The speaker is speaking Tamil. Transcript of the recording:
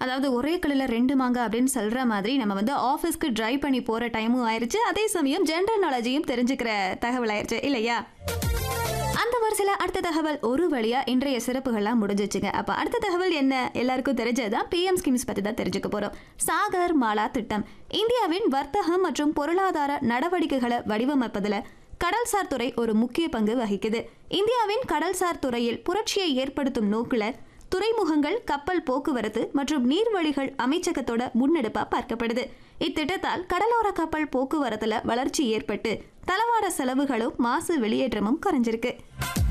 அதாவது ஒரே கல்லில் ரெண்டு மாங்க அப்படின்னு சொல்ற மாதிரி நம்ம வந்து ஆஃபீஸ்க்கு டிரைவ் பண்ணி போற டைமும் ஆயிருச்சு அதே சமயம் ஜென்ரல் நாலேஜையும் தெரிஞ்சுக்கிற தகவல் ஆயிருச்சு இல்லையா அந்த வரிசையில் அடுத்த தகவல் ஒரு வழியா இன்றைய சிறப்புகள்லாம் முடிஞ்சிச்சுங்க அப்ப அடுத்த தகவல் என்ன எல்லாருக்கும் தெரிஞ்சதுதான் பிஎம் ஸ்கீம்ஸ் பத்தி தான் தெரிஞ்சுக்க போறோம் சாகர் மாலா திட்டம் இந்தியாவின் வர்த்தகம் மற்றும் பொருளாதார நடவடிக்கைகளை வடிவமைப்பதுல கடல்சார் துறை ஒரு முக்கிய பங்கு வகிக்குது இந்தியாவின் கடல்சார் துறையில் புரட்சியை ஏற்படுத்தும் நோக்குல துறைமுகங்கள் கப்பல் போக்குவரத்து மற்றும் நீர்வழிகள் அமைச்சகத்தோட முன்னெடுப்பா பார்க்கப்படுது இத்திட்டத்தால் கடலோர கப்பல் போக்குவரத்துல வளர்ச்சி ஏற்பட்டு தளவாட செலவுகளும் மாசு வெளியேற்றமும் குறைஞ்சிருக்கு